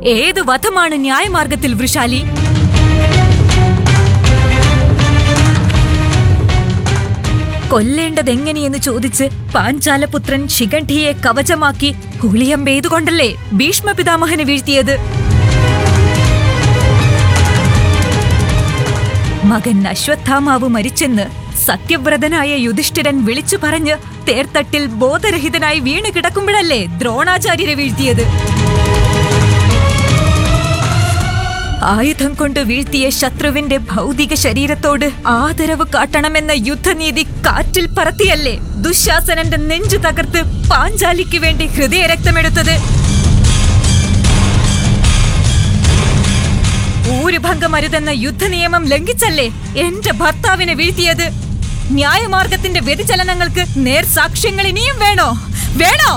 ഏത് വധമാണ് ന്യായമാർഗത്തിൽ വൃഷാലി കൊല്ലേണ്ടതെങ്ങനെയെന്ന് ചോദിച്ച് പാഞ്ചാലപുത്രൻ ശിഖണ്ഠിയെ കവചമാക്കി ഹുളിയമ്പെയ്തുകൊണ്ടല്ലേ ഭീഷ്മ പിതാമഹനെ വീഴ്ത്തിയത് മകൻ അശ്വത്ഥാമാവ് മരിച്ചെന്ന് സത്യവ്രതനായ യുധിഷ്ഠിരൻ വിളിച്ചു പറഞ്ഞ് തേർത്തട്ടിൽ ബോധരഹിതനായി വീണ് കിടക്കുമ്പോഴല്ലേ ദ്രോണാചാര്യരെ വീഴ്ത്തിയത് ആയുധം കൊണ്ട് വീഴ്ത്തിയ ശത്രുവിന്റെ ഭൗതിക ശരീരത്തോട് ആദരവ് കാട്ടണമെന്ന യുദ്ധനീതി കാറ്റിൽ പറത്തിയല്ലേ ദുശാസനന്റെ നെഞ്ചു തകർത്ത് പാഞ്ചാലിക്ക് വേണ്ടി ഹൃദയരക്തമെടുത്തത് ഊരുഭംഗമരുതെന്ന യുദ്ധനിയമം ലംഘിച്ചല്ലേ എന്റെ ഭർത്താവിനെ വീഴ്ത്തിയത് ന്യായമാർഗത്തിന്റെ വ്യതിചലനങ്ങൾക്ക് നേർ സാക്ഷ്യങ്ങൾ ഇനിയും വേണോ വേണോ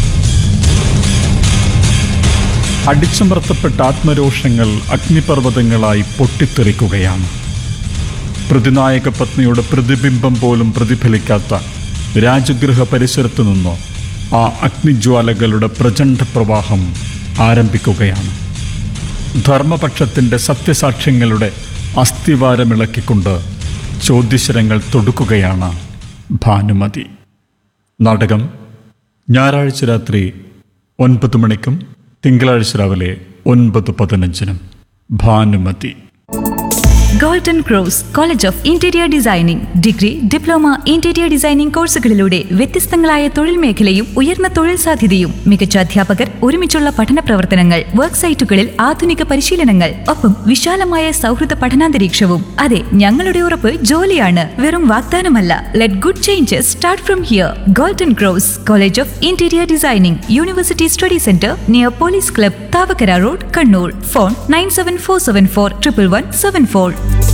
അടിച്ചമർത്തപ്പെട്ട ആത്മരോഷങ്ങൾ അഗ്നിപർവ്വതങ്ങളായി പൊട്ടിത്തെറിക്കുകയാണ് പ്രതിനായക പത്നിയുടെ പ്രതിബിംബം പോലും പ്രതിഫലിക്കാത്ത രാജഗൃഹ പരിസരത്തു നിന്നോ ആ അഗ്നിജ്വാലകളുടെ പ്രചണ്ഡ പ്രവാഹം ആരംഭിക്കുകയാണ് ധർമ്മപക്ഷത്തിൻ്റെ സത്യസാക്ഷ്യങ്ങളുടെ അസ്ഥിവാരമിളക്കിക്കൊണ്ട് ചോദ്യശരങ്ങൾ തൊടുക്കുകയാണ് ഭാനുമതി നാടകം ഞായറാഴ്ച രാത്രി ഒൻപത് മണിക്കും തിങ്കളാഴ്ച രാവിലെ ഒൻപത് പതിനഞ്ചിനും Bhanumathi golden cross college of interior designing degree diploma interior designing കോഴ്സുകളിലൂടെ വ്യത്യസ്തങ്ങളായ തൊഴിൽ മേഖലയും ഉയർന്ന തൊഴിൽ സാധ്യതയും മികച്ച അധ്യാപകർ ഒരുമിച്ചുള്ള പഠന പ്രവർത്തനങ്ങൾ വർക്ക് സൈറ്റുകളിൽ ആധുനിക പരിശീലനങ്ങൾ ഒപ്പം വിശാലമായ സൗഹൃദ പഠനാന്തരീക്ഷവും അതെ ഞങ്ങളുടെ ഉറപ്പ് ജോലിയാണ് വെറും വാഗ്ദാനമല്ല let good changes start from here golden cross college of interior designing university study centre near police club Thavakkara road Kannur phone nine seven four seven four triple one seven four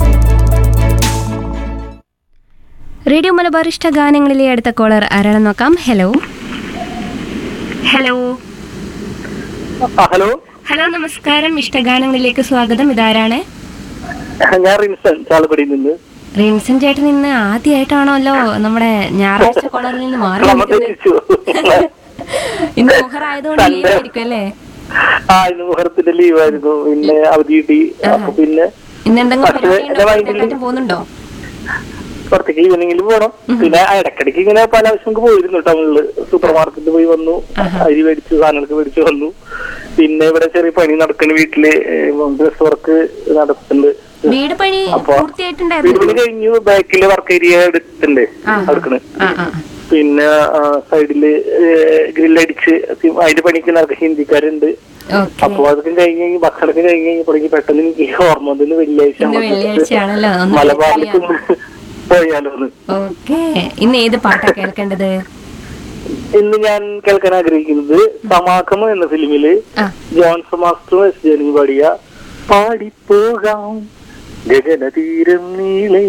radio Malabar ഇഷ്ട ഗാനങ്ങളിലെ അടുത്ത കോളർ ആരാണെന്ന് നോക്കാം hello hello ആ, hello hello നമസ്കാരം ഇഷ്ടഗാനങ്ങളിലേക്ക് സ്വാഗതം ഇതാരാണ് ഞാൻ റിൻസൺ ചാലക്കുടിയിൽ നിന്ന് റിൻസൻ ചേട്ടൻ ഇന്ന് ആദ്യമായിട്ടാണല്ലോ നമ്മുടെ ഞായറാഴ്ച കോളറിൽ നിന്ന് മാറി നമ്മൾ നിൽക്കുന്നത്. തിരിച്ചു ഇന്ന് മുഹറായതുകൊണ്ട് ലീവ് ആയിരിക്കും അല്ലേ ആ ഇന്ന് മുഹൂർത്തിന്റെ ലീവായിരുന്നു പിന്നെ അവധി കിട്ടി അപ്പൊ പിന്നെ ഇന്ന് എന്തെങ്കിലും പക്ഷേ പരിപാടി ഉണ്ടോ? എന്റെ മൈൻഡിൽ പുറത്തേക്കാറ്റും പോകുന്നുണ്ടോ പുറത്തേക്ക് ഈവനിങ്ങിൽ പോണം പിന്നെ ആ ഇടയ്ക്കിടയ്ക്ക് ഇങ്ങനെ പല ആവശ്യമൊക്കെ പോയിരുന്നു ടൗണില് സൂപ്പർ മാർക്കറ്റിൽ പോയി വന്നു അരി മേടിച്ചു സാധനങ്ങളൊക്കെ മേടിച്ചു വന്നു പിന്നെ ഇവിടെ ചെറിയ പണി നടക്കുന്ന വീട്ടില് ഡ്രസ് വർക്ക് നടത്തുന്നുണ്ട് വീട് പണി അപ്പൊ വീട് പൂർത്തിയായിട്ടുണ്ടായിരുന്നു പണി കഴിഞ്ഞു ബാക്കില് വർക്ക് ഏരിയ എടുത്തിട്ടുണ്ട് അടുക്കണ് ആ ആ പിന്നെ ആ, സൈഡില് ഗ്രില്ലടിച്ച് അതിന്റെ പണിക്ക് നടക്കുന്ന ഹിന്ദിക്കാരുണ്ട് ഓക്കെ അപ്പൊ അതൊക്കെ കഴിഞ്ഞ് കഴിഞ്ഞ് ഭക്ഷണമൊക്കെ കഴിഞ്ഞ് കഴിഞ്ഞപ്പോഴേക്ക് പെട്ടെന്ന് എനിക്ക് ഓർമ്മ വന്നു വെള്ളിയാഴ്ച ഇന്ന് വെള്ളിയാഴ്ചയാണല്ലോ ഒന്ന് മലബാറിലേക്ക് ഒന്ന് പോയാലോ എന്ന് ഓക്കെ ഇന്ന് ഏത് പാട്ടാ കേൾക്കേണ്ടത് ഇന്ന് ഞാൻ കേൾക്കാൻ ആഗ്രഹിക്കുന്നത് സമാഗമം എന്ന ഫിലിമില് ആ ജോൺസൺ മാസ്റ്ററും എസ് ജനി പാടിയ പാടിപ്പോകാം ഗഗനതീരം നീളേ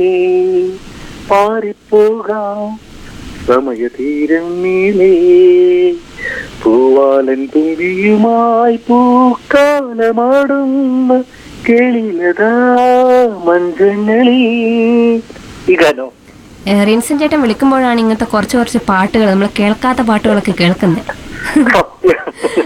പാറിപ്പോകാം സമയതീരം നീളേ പൂവാലൻ തുമ്പിയുമായി പൂക്കാലമാടുന്ന കേളിലതാ മഞ്ചങ്ങളി ഈ ഗാനോ ഏ, റിൻസൻ ചേട്ടൻ വിളിക്കുമ്പോഴാണ് ഇങ്ങനത്തെ കുറച്ച് കുറച്ച് പാട്ടുകൾ നമ്മൾ കേൾക്കാത്ത പാട്ടുകളൊക്കെ കേൾക്കുന്നത് സത്യം